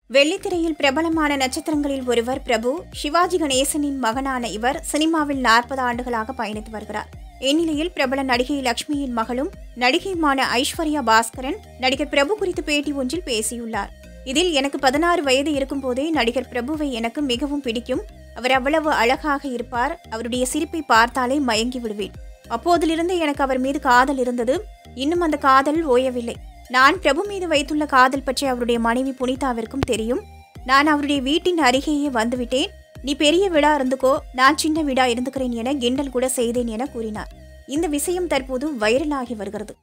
வெள்ளித்திரையில் பிரபலமான நட்சத்திரங்களில் ஒருவர் பிரபு சிவாஜி கணேசனின் மகனான இவர் சினிமாவில் நாற்பது ஆண்டுகளாக பயணித்து வருகிறார் இந்நிலையில் பிரபல நடிகை லட்சுமியின் மகளும் நடிகையுமான ஐஸ்வர்யா பாஸ்கரன் நடிகர் பிரபு குறித்து பேட்டி ஒன்றில் பேசியுள்ளார் இதில் எனக்கு பதினாறு வயது இருக்கும்போதே நடிகர் பிரபுவை எனக்கு மிகவும் பிடிக்கும் அவர் அவ்வளவு அழகாக இருப்பார் அவருடைய சிரிப்பை பார்த்தாலே மயங்கி விடுவேன் அப்போதிலிருந்து எனக்கு அவர் மீது காதல் இருந்தது இன்னும் அந்த காதல் ஓயவில்லை நான் பிரபு மீது வைத்துள்ள காதல் பற்றி அவருடைய மனைவி புனிதாவிற்கும் தெரியும் நான் அவருடைய வீட்டின் அருகேயே வந்துவிட்டேன் நீ பெரிய விடா இருந்துக்கோ நான் சின்ன விடா இருந்துக்கிறேன் என கிண்டல் கூட செய்தேன் என கூறினார் இந்த விஷயம் தற்போது வைரலாகி வருகிறது